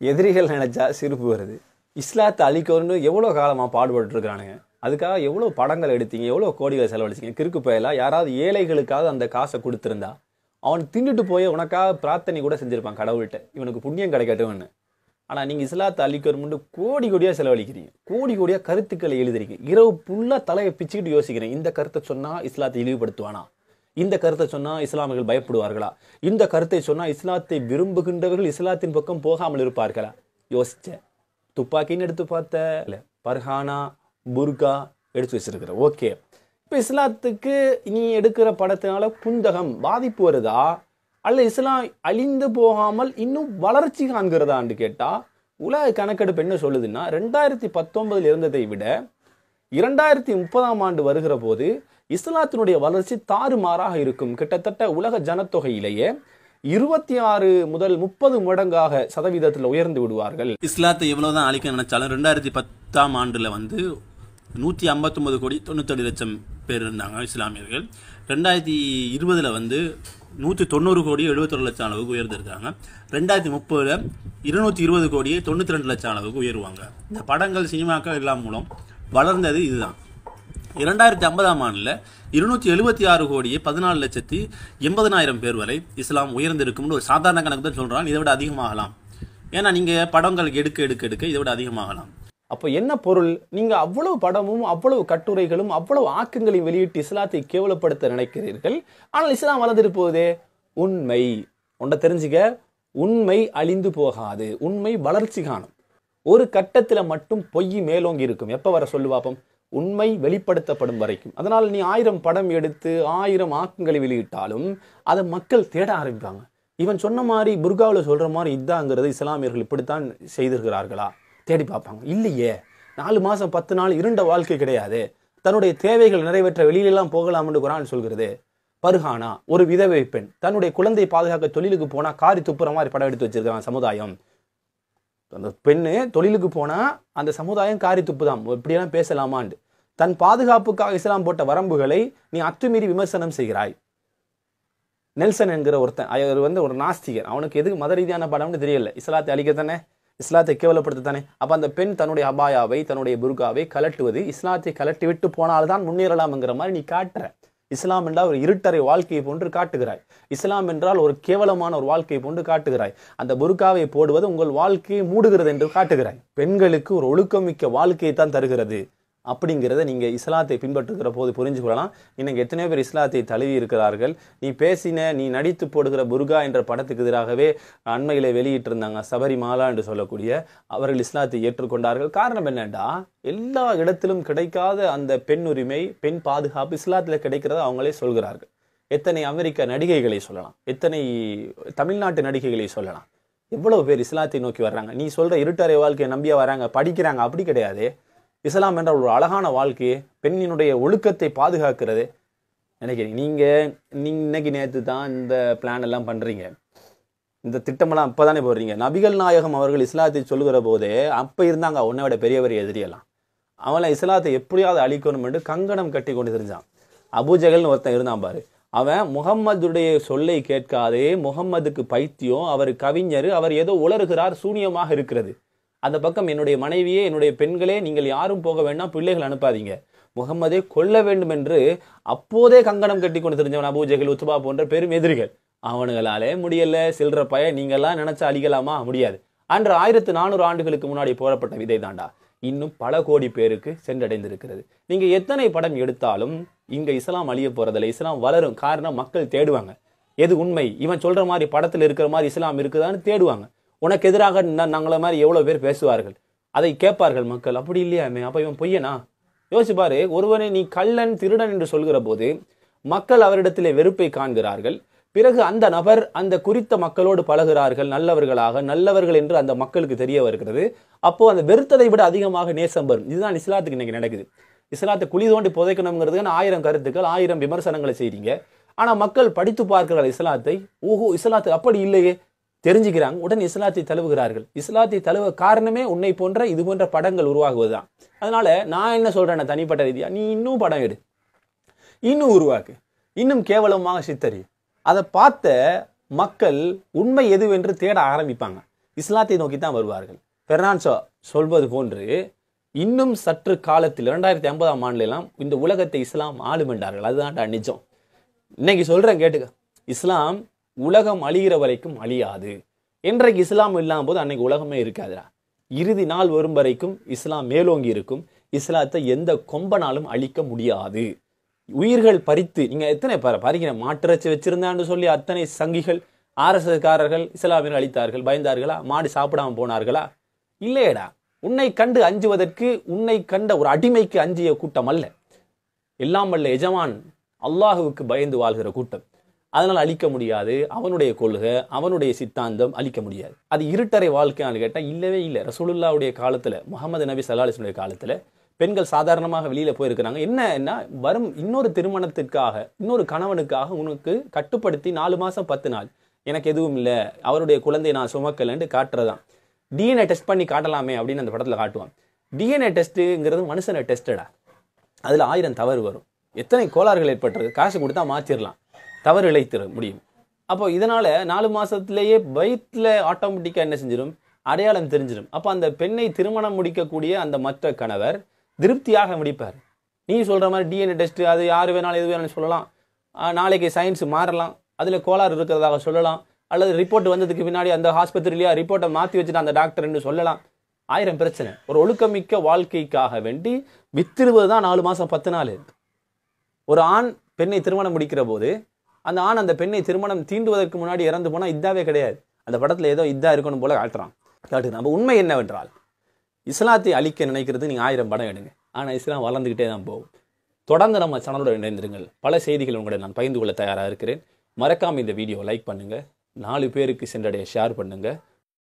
எதிரிகள் நினைச்சா சிரிப்பு வருது இஸ்லாத்தை அழிக்கணும்னு எவ்வளோ காலமாக பாடுபட்டு இருக்கிறானுங்க அதுக்காக எவ்வளோ படங்கள் எடுத்தீங்க எவ்வளோ கோடிகளை செலவழிச்சீங்க கிறுக்கு பயலா யாராவது ஏழைகளுக்காவது அந்த காசை கொடுத்துருந்தா அவன் தின்னுட்டு போய் உனக்காக பிரார்த்தனை கூட செஞ்சிருப்பான் கடவுள்கிட்ட இவனுக்கு புண்ணியம் கிடைக்கட்டும்னு ஆனால் நீங்கள் இஸ்லாத்தை அழிக்கணும்னு கோடி கோடியாக செலவழிக்கிறீங்க கோடி கோடியாக கருத்துக்களை எழுதுறீங்க இரவு ஃபுல்லாக தலையை பிச்சுக்கிட்டு யோசிக்கிறேன் இந்த கருத்தை சொன்னால் இஸ்லாத்தை இழிவுபடுத்துவானா இந்த கருத்தை சொன்னால் இஸ்லாமியர்கள் பயப்படுவார்களா இந்த கருத்தை சொன்னால் இஸ்லாத்தை விரும்புகின்றவர்கள் இஸ்லாத்தின் பக்கம் போகாமல் இருப்பார்களா யோசிச்சேன் துப்பாக்கின்னு எடுத்து பார்த்த இல்லை பர்ஹானா புர்கா எடுத்து வச்சிருக்கிற ஓகே இப்போ இஸ்லாத்துக்கு நீ எடுக்கிற படத்தினால புந்தகம் பாதிப்பு வருதா அல்ல இஸ்லாம் அழிந்து போகாமல் இன்னும் வளர்ச்சி காண்கிறதான்னு கேட்டா உலக கணக்கெடுப்பு என்ன சொல்லுதுன்னா ரெண்டாயிரத்தி பத்தொன்பதுல இருந்ததை விட இரண்டாயிரத்தி முப்பதாம் ஆண்டு வருகிற போது இஸ்லாத்தினுடைய வளர்ச்சி தாறுமாறாக இருக்கும் கிட்டத்தட்ட உலக ஜனத்தொகையிலேயே இருபத்தி ஆறு முதல் முப்பது மடங்காக சதவீதத்தில் உயர்ந்து விடுவார்கள் இஸ்லாத்தை எவ்வளவுதான் அழிக்க நினைச்சாலும் ரெண்டாயிரத்தி பத்தாம் ஆண்டுல வந்து நூற்றி ஐம்பத்தொன்பது கோடி தொண்ணூத்தேழு லட்சம் பேர் இருந்தாங்க இஸ்லாமியர்கள் ரெண்டாயிரத்தி இருபதுல வந்து நூற்றி தொண்ணூறு கோடி எழுபத்தொரு லட்சம் அளவுக்கு உயர்ந்திருக்காங்க ரெண்டாயிரத்தி முப்பதுல இருநூத்தி இருபது கோடியே தொண்ணூற்றி ரெண்டு லட்சம் அளவுக்கு உயருவாங்க இந்த படங்கள் சினிமாக்கள் எல்லாம் மூலம் வளர்ந்தது இதுதான் இரண்டாயிரத்தி ஐம்பதாம் ஆண்டில் இருநூத்தி எழுபத்தி ஆறு கோடியே பதினாலு லட்சத்தி எண்பதனாயிரம் பேர் வரை இஸ்லாம் உயர்ந்திருக்கும்னு ஒரு சாதாரண கணக்கு தான் சொல்றாங்க இதை விட அதிகமாகலாம் ஏன்னா நீங்க படங்கள் எடுக்க எடுக்க எடுக்க இதை விட அதிகமாகலாம் அப்போ என்ன பொருள் நீங்க அவ்வளவு படமும் அவ்வளவு கட்டுரைகளும் அவ்வளவு ஆக்கங்களையும் வெளியிட்டு இஸ்லாத்தை கேவலப்படுத்த நினைக்கிறீர்கள் ஆனால் இஸ்லாம் வளர்ந்துட்டு போகுதே உண்மை உன்னை தெரிஞ்சுக்க உண்மை அழிந்து போகாது உண்மை வளர்ச்சி காணும் ஒரு கட்டத்துல மட்டும் பொய் மேலோங்கி இருக்கும் எப்ப வர சொல்லு பாப்போம் உண்மை வெளிப்படுத்தப்படும் வரைக்கும் அதனால் நீ ஆயிரம் படம் எடுத்து ஆயிரம் ஆக்கங்களை வெளியிட்டாலும் அதை மக்கள் தேட ஆரம்பிப்பாங்க இவன் சொன்ன மாதிரி புர்காவில் சொல்ற மாதிரி இதாங்கிறது இஸ்லாமியர்கள் இப்படித்தான் செய்திருக்கிறார்களா தேடி பார்ப்பாங்க இல்லையே நாலு மாசம் பத்து நாள் இருண்ட வாழ்க்கை கிடையாது தன்னுடைய தேவைகள் நிறைவேற்ற வெளியிலெல்லாம் போகலாம்னு குரான் சொல்கிறது பர்ஹானா ஒரு விதவை பெண் தன்னுடைய குழந்தை பாதுகாக்க தொழிலுக்கு போனா காரி துப்புற மாதிரி படம் எடுத்து வச்சிருக்கான் சமுதாயம் அந்த பெண்ணு தொழிலுக்கு போனா அந்த சமுதாயம் காரி துப்புதான் இப்படியெல்லாம் பேசலாமான்னு தன் பாதுகாப்புக்காக இஸ்லாம் போட்ட வரம்புகளை நீ அத்துமீறி விமர்சனம் செய்கிறாய் நெல்சன் என்கிற ஒருத்தன் அவர் வந்து ஒரு நாஸ்திகர் அவனுக்கு எதுக்கு மத ரீதியான படம்னு தெரியல இஸ்லாத்தை அழிக்கத்தானே இஸ்லாத்தை கேவலப்படுத்தத்தானே அப்ப அந்த பெண் தன்னுடைய அபாயாவை தன்னுடைய புர்காவை கலட்டுவது இஸ்லாத்தை கலட்டி விட்டு போனால்தான் முன்னேறலாம்ங்கிற மாதிரி நீ காட்டுற இஸ்லாம் என்றால் ஒரு இருட்டறை வாழ்க்கையை போன்று காட்டுகிறாய் இஸ்லாம் என்றால் ஒரு கேவலமான ஒரு வாழ்க்கையை போன்று காட்டுகிறாய் அந்த புர்காவை போடுவது உங்கள் வாழ்க்கையை மூடுகிறது என்று காட்டுகிறாய் பெண்களுக்கு ஒரு ஒழுக்கமிக்க வாழ்க்கையை தான் தருகிறது அப்படிங்கிறத நீங்க இஸ்லாத்தை பின்பற்றுகிற போது புரிஞ்சு கொள்ளலாம் இன்னைக்கு எத்தனையோ பேர் இஸ்லாத்தை தழுவி இருக்கிறார்கள் நீ பேசின நீ நடித்து போடுகிற புர்கா என்ற படத்துக்கு எதிராகவே அண்மையிலே வெளியிட்டிருந்தாங்க சபரிமாலா என்று சொல்லக்கூடிய அவர்கள் இஸ்லாத்தை ஏற்றுக்கொண்டார்கள் காரணம் என்னண்டா எல்லா இடத்திலும் கிடைக்காத அந்த பெண் உரிமை பெண் பாதுகாப்பு இஸ்லாத்துல கிடைக்கிறத அவங்களே சொல்கிறார்கள் எத்தனை அமெரிக்க நடிகைகளை சொல்லலாம் எத்தனை தமிழ்நாட்டு நடிகைகளை சொல்லலாம் எவ்வளவு பேர் இஸ்லாத்தை நோக்கி வர்றாங்க நீ சொல்ற இருட்டறை வாழ்க்கையை நம்பியா வராங்க படிக்கிறாங்க அப்படி கிடையாது இஸ்லாம் என்ற ஒரு அழகான வாழ்க்கையை பெண்ணினுடைய ஒழுக்கத்தை பாதுகாக்கிறது நினைக்கிறீங்க நீங்க நீங்க இன்னைக்கு நேற்று தான் இந்த பிளான் எல்லாம் பண்றீங்க இந்த திட்டமெல்லாம் அப்பதானே போடுறீங்க நபிகள் நாயகம் அவர்கள் இஸ்லாத்தை சொல்லுகிற போதே அப்ப இருந்தாங்க உன்னை விட பெரியவர் எதிரியெல்லாம் அவன் இஸ்லாத்தை எப்படியாவது அழிக்கணும் என்று கங்கணம் கட்டி கொண்டு தெரிஞ்சான் அபூஜகல்னு ஒருத்தன் இருந்தான் பாரு அவன் முகம்மதுடைய சொல்லை கேட்காதே முகம்மதுக்கு பைத்தியம் அவர் கவிஞர் அவர் ஏதோ உளறுகிறார் சூனியமாக இருக்கிறது அந்த பக்கம் என்னுடைய மனைவியே என்னுடைய பெண்களே நீங்கள் யாரும் போக வேண்டாம் பிள்ளைகள் அனுப்பாதீங்க முகம்மதை கொல்ல வேண்டும் என்று அப்போதே கங்கணம் கட்டி கொண்டு தெரிஞ்சவன் அபூஜகல் உத்துபா போன்ற பெரும் எதிரிகள் அவனுங்களாலே முடியல சில்ற பய நீங்கெல்லாம் நினைச்சா அழிக்கலாமா முடியாது அன்று ஆயிரத்து நானூறு ஆண்டுகளுக்கு முன்னாடி போடப்பட்ட விதை தாண்டா இன்னும் பல கோடி பேருக்கு சென்றடைந்திருக்கிறது நீங்க எத்தனை படம் எடுத்தாலும் இங்க இஸ்லாம் அழிய போறதில்ல இஸ்லாம் வளரும் காரணம் மக்கள் தேடுவாங்க எது உண்மை இவன் சொல்ற மாதிரி படத்துல இருக்கிற மாதிரி இஸ்லாம் இருக்குதான்னு தேடுவாங்க உனக்கு எதிராக ந- நாங்கள மாதிரி எவ்வளவு பேர் பேசுவார்கள் அதை கேட்பார்கள் மக்கள் அப்படி இல்லையாமே அப்ப இவன் பொய்யனா யோசிச்சு பாரு ஒருவனை நீ கள்ளன் திருடன் என்று சொல்கிற போது மக்கள் அவரிடத்திலே வெறுப்பை காண்கிறார்கள் பிறகு அந்த நபர் அந்த குறித்த மக்களோடு பழகுகிறார்கள் நல்லவர்களாக நல்லவர்கள் என்று அந்த மக்களுக்கு தெரிய வருகிறது அப்போ அந்த வெறுத்ததை விட அதிகமாக நேசம் வரும் இதுதான் இஸ்லாத்துக்கு இன்னைக்கு நடக்குது இஸ்லாத்தை குழி தோண்டி புதைக்கணுங்கிறதுக்கு ஆயிரம் கருத்துக்கள் ஆயிரம் விமர்சனங்களை செய்றீங்க ஆனா மக்கள் படித்து பார்க்கிறார் இஸ்லாத்தை ஓஹோ இஸ்லாத்து அப்படி இல்லையே தெரிஞ்சுக்கிறாங்க உடனே இஸ்லாத்தை தழுவுகிறார்கள் இஸ்லாத்தை தழுவ காரணமே உன்னை போன்ற இது போன்ற படங்கள் உருவாகுவதுதான் அதனால நான் என்ன சொல்றேன் தனிப்பட்ட ரீதியா நீ இன்னும் படம் எடு இன்னும் உருவாக்கு இன்னும் கேவலமாக சித்தரி அதை பார்த்த மக்கள் உண்மை எதுவென்று தேட ஆரம்பிப்பாங்க இஸ்லாத்தை நோக்கி தான் வருவார்கள் பெர்னான்சோ சொல்வது போன்று இன்னும் சற்று காலத்தில் இரண்டாயிரத்தி ஐம்பதாம் ஆண்டுல எல்லாம் இந்த உலகத்தை இஸ்லாம் ஆளும் என்றார்கள் அதுதான்டா நிஜம் இன்னைக்கு சொல்றேன் கேட்டுக்க இஸ்லாம் உலகம் அழிகிற வரைக்கும் அழியாது என்றைக்கு இஸ்லாம் இல்லாம போது அன்னைக்கு உலகமே இருக்காதுடா இறுதி நாள் வரும் வரைக்கும் இஸ்லாம் மேலோங்கி இருக்கும் இஸ்லாத்தை எந்த கொம்பனாலும் அழிக்க முடியாது உயிர்கள் பறித்து நீங்க எத்தனை பாரு பாருங்க மாட்டிறைச்சி வச்சிருந்தான்னு சொல்லி அத்தனை சங்கிகள் ஆர்எஸ்எஸ் காரர்கள் இஸ்லாமியர்கள் அழித்தார்கள் பயந்தார்களா மாடு சாப்பிடாம போனார்களா இல்லையடா உன்னை கண்டு அஞ்சுவதற்கு உன்னை கண்ட ஒரு அடிமைக்கு அஞ்சிய கூட்டம் அல்ல எல்லாம் வல்ல எஜமான் அல்லாஹுவுக்கு பயந்து வாழ்கிற கூட்டம் அதனால் அழிக்க முடியாது அவனுடைய கொள்கை அவனுடைய சித்தாந்தம் அழிக்க முடியாது அது இருட்டறை வாழ்க்கையான்னு கேட்டால் இல்லவே இல்லை ரசூலுல்லாவுடைய காலத்தில் முகமது நபி சல்லாஹிஸ்னுடைய காலத்தில் பெண்கள் சாதாரணமாக வெளியில போயிருக்கிறாங்க என்னன்னா வரும் இன்னொரு திருமணத்திற்காக இன்னொரு கணவனுக்காக உனக்கு கட்டுப்படுத்தி நாலு மாசம் பத்து நாள் எனக்கு எதுவும் இல்லை அவருடைய குழந்தையை நான் சுமக்கலன்ட்டு காட்டுறதான் டிஎன்ஏ டெஸ்ட் பண்ணி காட்டலாமே அப்படின்னு அந்த படத்தில் காட்டுவான் டிஎன்ஏ டெஸ்ட்டுங்கிறது மனுஷனை டெஸ்டடா அதில் ஆயிரம் தவறு வரும் எத்தனை கோளாறுகள் ஏற்பட்டிருக்கு காசு கொடுத்தா மாற்றிடலாம் தவறு இழைத்திட முடியும் அப்போ இதனால நாலு மாசத்திலேயே வயிற்றுல ஆட்டோமேட்டிக்காக என்ன செஞ்சிடும் அடையாளம் தெரிஞ்சிடும் அப்போ அந்த பெண்ணை திருமணம் முடிக்கக்கூடிய அந்த மற்ற கணவர் திருப்தியாக முடிப்பார் நீ சொல்ற மாதிரி டிஎன்ஏ டெஸ்ட் அது யார் வேணாலும் எது வேணாலும் சொல்லலாம் ஆஹ் நாளைக்கு சயின்ஸ் மாறலாம் அதில் கோளாறு இருக்கிறதாக சொல்லலாம் அல்லது ரிப்போர்ட் வந்ததுக்கு பின்னாடி அந்த ஆஸ்பத்திரியிலேயே ரிப்போர்ட்டை மாற்றி வச்சுட்டு அந்த டாக்டர்னு சொல்லலாம் ஆயிரம் பிரச்சனை ஒரு ஒழுக்கமிக்க வாழ்க்கைக்காக வேண்டி வித்திருவது தான் நாலு மாசம் பத்து நாள் ஒரு ஆண் பெண்ணை திருமணம் முடிக்கிற போது அந்த ஆண் அந்த பெண்ணை திருமணம் தீண்டுவதற்கு முன்னாடி இறந்து போனா இதாவே கிடையாது அந்த படத்துல ஏதோ இதா இருக்கணும் போல காட்டுறான் காட்டுது நம்ம உண்மை என்னவென்றால் இஸ்லாத்தை அழிக்க நினைக்கிறது நீங்க ஆயிரம் படம் எடுங்க ஆனா இஸ்லாம் வளர்ந்துகிட்டே தான் போகும் தொடர்ந்து நம்ம சேனலோட இணைந்திருங்கள் பல செய்திகள் உங்களுடன் நான் பகிர்ந்து கொள்ள தயாராக இருக்கிறேன் மறக்காம இந்த வீடியோ லைக் பண்ணுங்க நாலு பேருக்கு சென்றடைய ஷேர் பண்ணுங்க